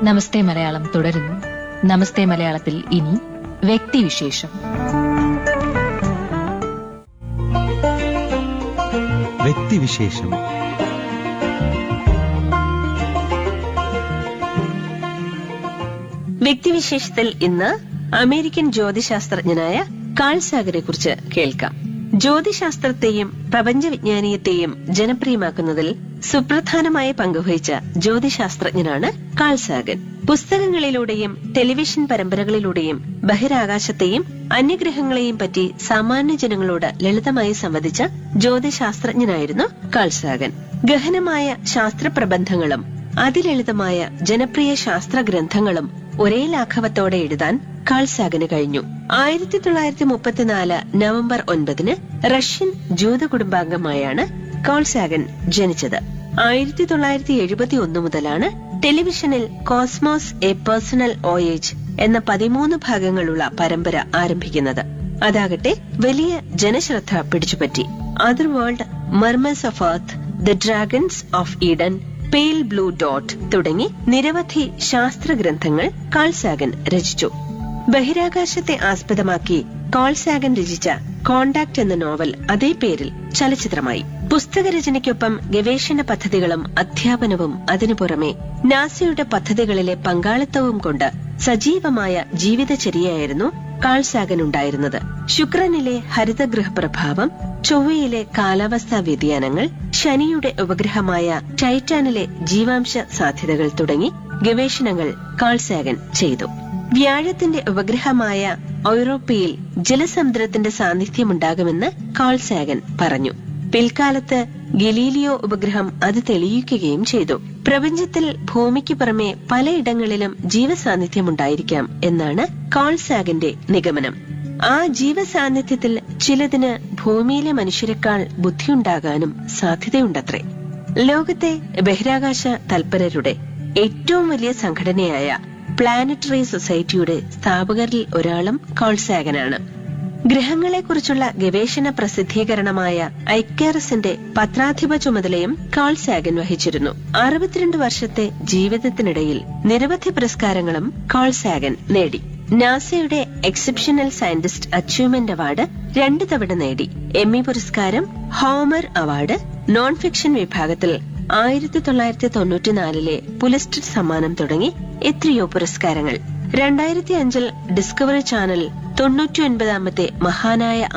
നമസ്തേ മലയാളം തുടരുന്നു നമസ്തേ മലയാളത്തിൽ ഇനി വ്യക്തിവിശേഷം വ്യക്തിവിശേഷം വ്യക്തിവിശേഷത്തിൽ ഇന്ന് അമേരിക്കൻ ജ്യോതിശാസ്ത്രജ്ഞനായ കാൾ സാഗറെ കുറിച്ച് കേൾക്കാം ജ്യോതിശാസ്ത്രത്തെയും പ്രപഞ്ചവിജ്ഞാനീയത്തെയും ജനപ്രിയമാക്കുന്നതിൽ സുപ്രധാനമായ പങ്കുവഹിച്ച ജ്യോതിശാസ്ത്രജ്ഞനാണ് കാൾ സാഗൻ പുസ്തകങ്ങളിലൂടെയും ടെലിവിഷൻ പരമ്പരകളിലൂടെയും ബഹിരാകാശത്തെയും അന്യഗ്രഹങ്ങളെയും പറ്റി സാമാന്യ ജനങ്ങളോട് ലളിതമായി സംവദിച്ച ജ്യോതിശാസ്ത്രജ്ഞനായിരുന്നു കാൾ സാഗൻ ഗഹനമായ ശാസ്ത്രപ്രബന്ധങ്ങളും അതിലളിതമായ ജനപ്രിയ ശാസ്ത്ര ഗ്രന്ഥങ്ങളും ഒരേ ലാഘവത്തോടെ എഴുതാൻ കാൾ സാഗന് കഴിഞ്ഞു ആയിരത്തി തൊള്ളായിരത്തി മുപ്പത്തിനാല് നവംബർ ഒൻപതിന് റഷ്യൻ ജൂത കുടുംബാംഗമായാണ് കാൾ സാഗൻ ജനിച്ചത് ആയിരത്തി തൊള്ളായിരത്തി എഴുപത്തി ഒന്ന് മുതലാണ് ടെലിവിഷനിൽ കോസ്മോസ് എ പേഴ്സണൽ ഓയേജ് എന്ന പതിമൂന്ന് ഭാഗങ്ങളുള്ള പരമ്പര ആരംഭിക്കുന്നത് അതാകട്ടെ വലിയ ജനശ്രദ്ധ പിടിച്ചുപറ്റി other world murmurs of Earth the dragons of Eden pale blue dot തുടങ്ങി നിരവധി ശാസ്ത്രഗ്രന്ഥങ്ങൾ കാൾസാഗൻ രചിച്ചു ബഹിരാകാശത്തെ ആസ്പദമാക്കി കോൾസാഗൻ രചിച്ച കോണ്ടാക്ട് എന്ന നോവൽ അതേ പേരിൽ ചലച്ചിത്രമായി പുസ്തകരചനയ്ക്കൊപ്പം ഗവേഷണ പദ്ധതികളും അധ്യാപനവും അതിനു പുറമെ നാസയുടെ പദ്ധതികളിലെ പങ്കാളിത്തവും കൊണ്ട് സജീവമായ ജീവിതചര്യയായിരുന്നു കാൾസാഗൻ ഉണ്ടായിരുന്നത് ശുക്രനിലെ ഹരിതഗൃഹ പ്രഭാവം ചൊവ്വയിലെ കാലാവസ്ഥാ വ്യതിയാനങ്ങൾ ശനിയുടെ ഉപഗ്രഹമായ ടൈറ്റാനിലെ ജീവാംശ സാധ്യതകൾ തുടങ്ങി ഗവേഷണങ്ങൾ കാൾസാഗൻ ചെയ്തു വ്യാഴത്തിന്റെ ഉപഗ്രഹമായ ഐറോപ്പയിൽ ജലസമുദ്രത്തിന്റെ സാന്നിധ്യമുണ്ടാകുമെന്ന് കാൾസാഗൻ പറഞ്ഞു പിൽക്കാലത്ത് ഗലീലിയോ ഉപഗ്രഹം അത് തെളിയിക്കുകയും ചെയ്തു പ്രപഞ്ചത്തിൽ ഭൂമിക്ക് പുറമെ പലയിടങ്ങളിലും ജീവസാന്നിധ്യമുണ്ടായിരിക്കാം എന്നാണ് കാൾസാഗന്റെ നിഗമനം ആ ജീവസാന്നിധ്യത്തിൽ ചിലതിന് ഭൂമിയിലെ മനുഷ്യരെക്കാൾ ബുദ്ധിയുണ്ടാകാനും സാധ്യതയുണ്ടത്രേ ലോകത്തെ ബഹിരാകാശ തൽപരരുടെ ഏറ്റവും വലിയ സംഘടനയായ പ്ലാനറ്ററി സൊസൈറ്റിയുടെ സ്ഥാപകരിൽ ഒരാളും കോൾസാഗനാണ് ഗ്രഹങ്ങളെക്കുറിച്ചുള്ള ഗവേഷണ പ്രസിദ്ധീകരണമായ ഐക്കാറസിന്റെ പത്രാധിപ ചുമതലയും കാൾ സാഗൻ വഹിച്ചിരുന്നു അറുപത്തിരണ്ട് വർഷത്തെ ജീവിതത്തിനിടയിൽ നിരവധി പുരസ്കാരങ്ങളും കാൾ സാഗൻ നേടി നാസയുടെ എക്സെപ്ഷണൽ സയന്റിസ്റ്റ് അച്ചീവ്മെന്റ് അവാർഡ് രണ്ടു തവണ നേടി എമ്മി പുരസ്കാരം ഹോമർ അവാർഡ് നോൺ ഫിക്ഷൻ വിഭാഗത്തിൽ ആയിരത്തി തൊള്ളായിരത്തി തൊണ്ണൂറ്റിനാലിലെ പുലസ്റ്റർ സമ്മാനം തുടങ്ങി എത്രയോ പുരസ്കാരങ്ങൾ രണ്ടായിരത്തി അഞ്ചിൽ ഡിസ്കവറി ചാനൽ തൊണ്ണൂറ്റി ഒൻപതാമത്തെ മഹാനായ